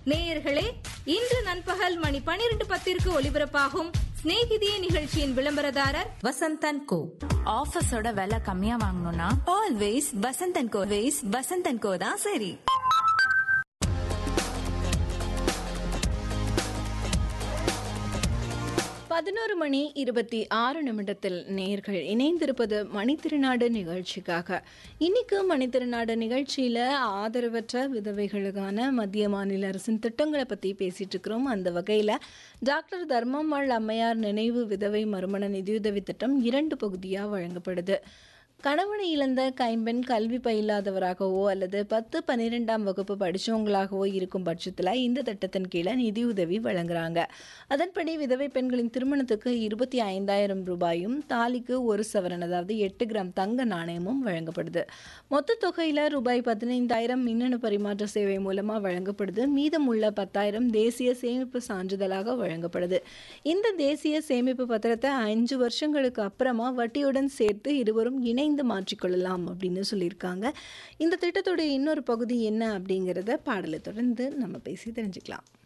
நேயர்களே இன்று நண்பகல் மணி பனிரெண்டு பத்திற்கு ஒலிபரப்பாகும் சிநேகிதியே நிகழ்ச்சியின் விளம்பரதாரர் வசந்தன் கோ ஆஃபீஸோட விலை கம்மியா வாங்கணும்னா always Vasanth and co ways Vasanth and co தான் சரி பதினோரு மணி இருபத்தி ஆறு நிமிடத்தில் நேர்கள் இணைந்திருப்பது மணித்திருநாடு நிகழ்ச்சிக்காக இன்னைக்கு மணித்திருநாடு நிகழ்ச்சியில் ஆதரவற்ற விதவைகளுக்கான மத்திய மாநில அரசின் திட்டங்களை பற்றி பேசிட்டு இருக்கிறோம் அந்த வகையில் டாக்டர் தர்மம்மாள் அம்மையார் நினைவு விதவை மறுமண நிதியுதவி திட்டம் இரண்டு பகுதியாக வழங்கப்படுது கணவனை இழந்த கைம்பெண் கல்வி பயிலாதவராகவோ அல்லது பத்து பன்னிரெண்டாம் வகுப்பு படித்தவங்களாகவோ இருக்கும் பட்சத்தில் இந்த திட்டத்தின் கீழே நிதியுதவி வழங்குறாங்க அதன்படி விதவை பெண்களின் திருமணத்துக்கு இருபத்தி ஐந்தாயிரம் ரூபாயும் தாலிக்கு ஒரு சவரன் அதாவது எட்டு கிராம் தங்க நாணயமும் வழங்கப்படுது மொத்த தொகையில் ரூபாய் பதினைந்தாயிரம் மின்னணு பரிமாற்ற சேவை மூலமாக வழங்கப்படுது மீதமுள்ள பத்தாயிரம் தேசிய சேமிப்பு சான்றிதழாக வழங்கப்படுது இந்த தேசிய சேமிப்பு பத்திரத்தை அஞ்சு வருஷங்களுக்கு அப்புறமா வட்டியுடன் சேர்த்து இருவரும் இணைந்து மாற்றிக்கொள்ளலாம் அப்படின்னு சொல்லியிருக்காங்க இந்த திட்டத்துடைய இன்னொரு பகுதி என்ன அப்படிங்கிறத பாடலை தொடர்ந்து நம்ம பேசி தெரிஞ்சுக்கலாம்